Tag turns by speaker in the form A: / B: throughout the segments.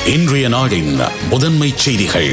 A: இன்றைய நாடின் முதன்மை செய்திகள்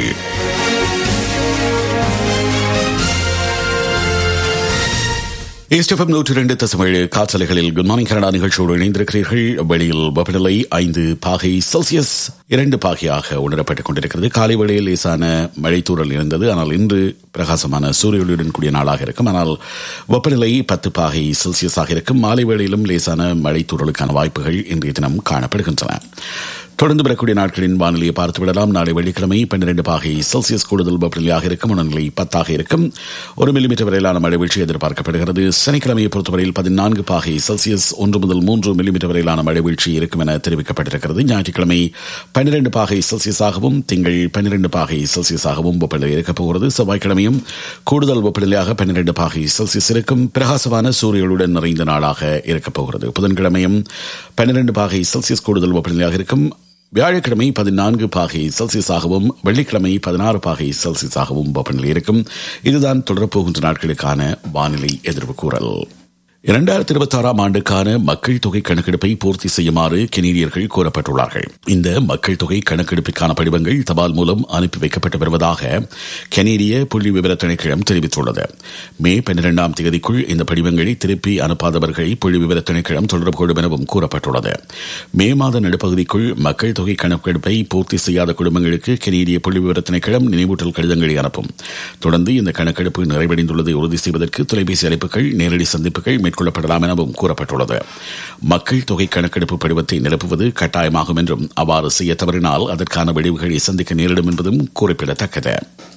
A: எஸ்டிஎஃப்எம் நூற்றி இரண்டு தசமேழு காற்றலைகளில் குட் மார்னிங் கனடா நிகழ்ச்சியோடு இணைந்திருக்கிறீர்கள் வெளியில் வெப்பநிலை ஐந்து பாகை செல்சியஸ் இரண்டு பாகையாக உணரப்பட்டுக் கொண்டிருக்கிறது காலை வேளையில் லேசான மழைத்தூரல் இருந்தது ஆனால் இன்று பிரகாசமான சூரியொளியுடன் கூடிய நாளாக இருக்கும் ஆனால் வெப்பநிலை பத்து பாகை செல்சியஸாக இருக்கும் மாலை வேளையிலும் லேசான மழைத்தூரலுக்கான வாய்ப்புகள் இன்றைய தினம் காணப்படுகின்றன தொடர்ந்து வரக்கூடிய நாட்களின் வானிலையை பார்த்து விடலாம் நாளை வெள்ளிக்கிழமை பன்னிரண்டு பாகை செல்சியஸ் கூடுதல் வெப்பநிலையாக இருக்கும் உணர்நிலை பத்தாக இருக்கும் ஒரு மில்லிமீட்டர் வரையிலான மழை வீழ்ச்சி எதிர்பார்க்கப்படுகிறது சனிக்கிழமையை பொறுத்தவரையில் பதினான்கு பாகை செல்சியஸ் ஒன்று முதல் மூன்று மில்லிமீட்டர் வரையிலான மழை வீழ்ச்சி இருக்கும் என தெரிவிக்கப்பட்டிருக்கிறது ஞாயிற்றுக்கிழமை பன்னிரண்டு பாகை செல்சியஸாகவும் திங்கள் பன்னிரண்டு பாகை செல்சியஸாகவும் வெப்பநிலை இருக்கப் போகிறது செவ்வாய்க்கிழமையும் கூடுதல் வெப்பநிலையாக பன்னிரண்டு பாகை செல்சியஸ் இருக்கும் பிரகாசமான சூரியனுடன் நிறைந்த நாளாக இருக்கப் போகிறது புதன்கிழமையும் பன்னிரண்டு பாகை செல்சியஸ் கூடுதல் வெப்பநிலையாக இருக்கும் வியாழக்கிழமை பதினான்கு பாகை செல்சியஸாகவும் வெள்ளிக்கிழமை பதினாறு பாகை செல்சியஸாகவும் வெப்பநிலை இருக்கும் இதுதான் தொடரப்போகின்ற நாட்களுக்கான வானிலை எதிர்வு கூறல் இரண்டாயிரத்தி இருபத்தி ஆறாம் ஆண்டுக்கான மக்கள் தொகை கணக்கெடுப்பை பூர்த்தி செய்யுமாறு கெனடியர்கள் கோரப்பட்டுள்ளார்கள் இந்த மக்கள் தொகை கணக்கெடுப்பிற்கான படிவங்கள் தபால் மூலம் அனுப்பி வைக்கப்பட்டு வருவதாக கெனடிய புள்ளி விவர திணைக்களம் தெரிவித்துள்ளது மே பன்னிரெண்டாம் தேதிக்குள் இந்த படிவங்களை திருப்பி அனுப்பாதவர்களை புள்ளி விவர திணைக்களம் தொடர்பு கொள்ளும் எனவும் கூறப்பட்டுள்ளது மே மாத நடுப்பகுதிக்குள் மக்கள் தொகை கணக்கெடுப்பை பூர்த்தி செய்யாத குடும்பங்களுக்கு கெனடிய புள்ளி விவர திணைக்களம் நினைவூட்டல் கடிதங்களை அனுப்பும் தொடர்ந்து இந்த கணக்கெடுப்பு நிறைவடைந்துள்ளதை உறுதி செய்வதற்கு தொலைபேசி அழைப்புகள் நேரடி சந்திப்புகள் மேற்கொள்ளப்படலாம் எனவும் கூறப்பட்டுள்ளது மக்கள் தொகை கணக்கெடுப்பு படிவத்தை நிரப்புவது கட்டாயமாகும் என்றும் அவ்வாறு செய்ய தவறினால் அதற்கான விளைவுகளை சந்திக்க நேரிடும் என்பதும் குறிப்பிடத்தக்கது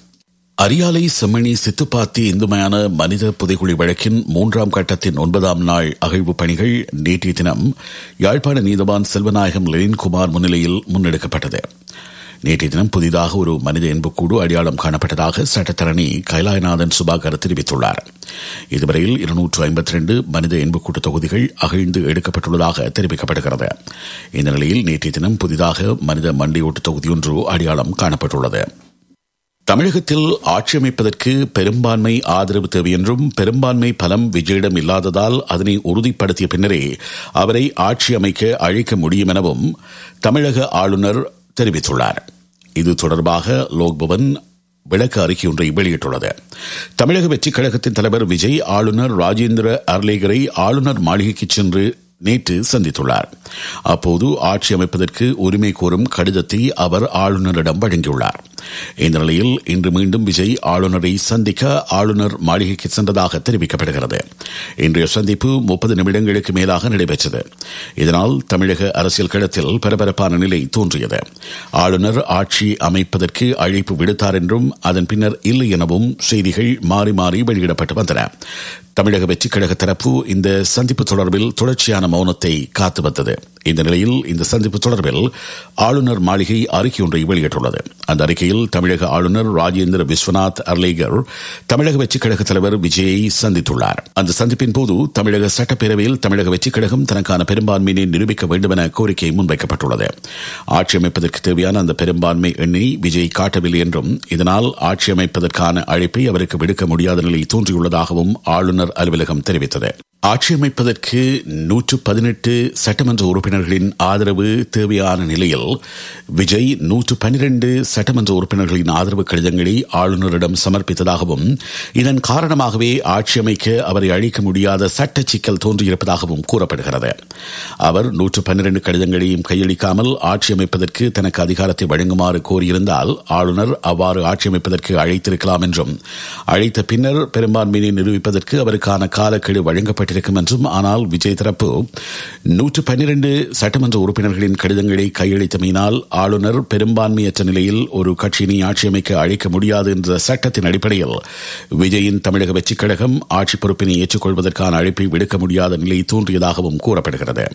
A: அரியாலை செம்மணி சித்துப்பாத்தி இந்துமையான மனித புதைகுழி வழக்கின் மூன்றாம் கட்டத்தின் ஒன்பதாம் நாள் அகழ்வு பணிகள் நேற்றைய தினம் யாழ்ப்பாண நீதவான் செல்வநாயகம் லெனின்குமார் முன்னிலையில் முன்னெடுக்கப்பட்டது நேற்றைய தினம் புதிதாக ஒரு மனித எண்புக்கூடு அடையாளம் காணப்பட்டதாக சட்டத்தரணி கைலாயநாதன் சுபாகர் தெரிவித்துள்ளார் இதுவரையில் இருநூற்று ஐம்பத்தி ரெண்டு மனித எண்புக்கூட்டு தொகுதிகள் அகழ்ந்து எடுக்கப்பட்டுள்ளதாக தெரிவிக்கப்படுகிறது இந்த நிலையில் நேற்றைய தினம் புதிதாக மனித மண்டியோட்டு தொகுதியொன்று அடையாளம் காணப்பட்டுள்ளது தமிழகத்தில் ஆட்சி அமைப்பதற்கு பெரும்பான்மை ஆதரவு தேவை என்றும் பெரும்பான்மை பலம் விஜயிடம் இல்லாததால் அதனை உறுதிப்படுத்திய பின்னரே அவரை ஆட்சி அமைக்க அழைக்க முடியும் எனவும் தமிழக ஆளுநர் தெரிவித்துள்ளார் இது தொடர்பாக லோக்பவன் விளக்க அறிக்கை ஒன்றை வெளியிட்டுள்ளது தமிழக வெற்றிக் கழகத்தின் தலைவர் விஜய் ஆளுநர் ராஜேந்திர அர்லேகரை ஆளுநர் மாளிகைக்கு சென்று நேற்று சந்தித்துள்ளார் அப்போது ஆட்சி அமைப்பதற்கு உரிமை கோரும் கடிதத்தை அவர் ஆளுநரிடம் வழங்கியுள்ளார் இந்த நிலையில் இன்று மீண்டும் விஜய் ஆளுநரை சந்திக்க ஆளுநர் மாளிகைக்கு சென்றதாக தெரிவிக்கப்படுகிறது இன்றைய சந்திப்பு முப்பது நிமிடங்களுக்கு மேலாக நடைபெற்றது இதனால் தமிழக அரசியல் களத்தில் பரபரப்பான நிலை தோன்றியது ஆளுநர் ஆட்சி அமைப்பதற்கு அழைப்பு விடுத்தார் என்றும் அதன் பின்னர் இல்லை எனவும் செய்திகள் மாறி மாறி வெளியிடப்பட்டு வந்தன தமிழக வெற்றிக் கழக தரப்பு இந்த சந்திப்பு தொடர்பில் தொடர்ச்சியான மௌனத்தை காத்து வந்தது இந்த நிலையில் இந்த சந்திப்பு தொடர்பில் ஆளுநர் மாளிகை அறிக்கை ஒன்றை வெளியிட்டுள்ளது அந்த அறிக்கையில் தமிழக ஆளுநர் ராஜேந்திர விஸ்வநாத் அர்லேகர் தமிழக வெற்றிக் கழக தலைவர் விஜயை சந்தித்துள்ளார் அந்த சந்திப்பின் போது தமிழக சட்டப்பேரவையில் தமிழக வெற்றிக் கழகம் தனக்கான பெரும்பான்மையினை நிரூபிக்க வேண்டும் என கோரிக்கை முன்வைக்கப்பட்டுள்ளது ஆட்சி அமைப்பதற்கு தேவையான அந்த பெரும்பான்மை எண்ணை விஜய் காட்டவில்லை என்றும் இதனால் ஆட்சி அமைப்பதற்கான அழைப்பை அவருக்கு விடுக்க முடியாத நிலை தோன்றியுள்ளதாகவும் ஆளுநர் அலுவலகம் தெரிவித்தது ஆட்சி அமைப்பதற்கு நூற்று பதினெட்டு சட்டமன்ற உறுப்பினர்களின் ஆதரவு தேவையான நிலையில் விஜய் நூற்று பனிரெண்டு சட்டமன்ற உறுப்பினர்களின் ஆதரவு கடிதங்களை ஆளுநரிடம் சமர்ப்பித்ததாகவும் இதன் காரணமாகவே ஆட்சி அமைக்க அவரை அழிக்க முடியாத சட்ட சிக்கல் தோன்றியிருப்பதாகவும் கூறப்படுகிறது அவர் நூற்று பன்னிரண்டு கடிதங்களையும் கையளிக்காமல் ஆட்சி அமைப்பதற்கு தனக்கு அதிகாரத்தை வழங்குமாறு கோரியிருந்தால் ஆளுநர் அவ்வாறு ஆட்சி அமைப்பதற்கு அழைத்திருக்கலாம் என்றும் அழைத்த பின்னர் பெரும்பான்மையை நிரூபிப்பதற்கு அவருக்கான காலக்கெடு வழங்கப்பட்டு இருக்கும் என்றும் ஆனால் விஜய் தரப்பு நூற்று பன்னிரண்டு சட்டமன்ற உறுப்பினர்களின் கடிதங்களை கையளித்தமையினால் ஆளுநர் பெரும்பான்மையற்ற நிலையில் ஒரு கட்சியினை ஆட்சி அமைக்க அழைக்க முடியாது என்ற சட்டத்தின் அடிப்படையில் விஜயின் தமிழக வெற்றிக் கழகம் ஆட்சி பொறுப்பினை ஏற்றுக்கொள்வதற்கான அழைப்பை விடுக்க முடியாத நிலை தோன்றியதாகவும் கூறப்படுகிறது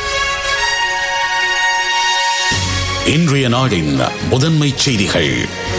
A: இன்றைய நாடின் முதன்மை செய்திகள்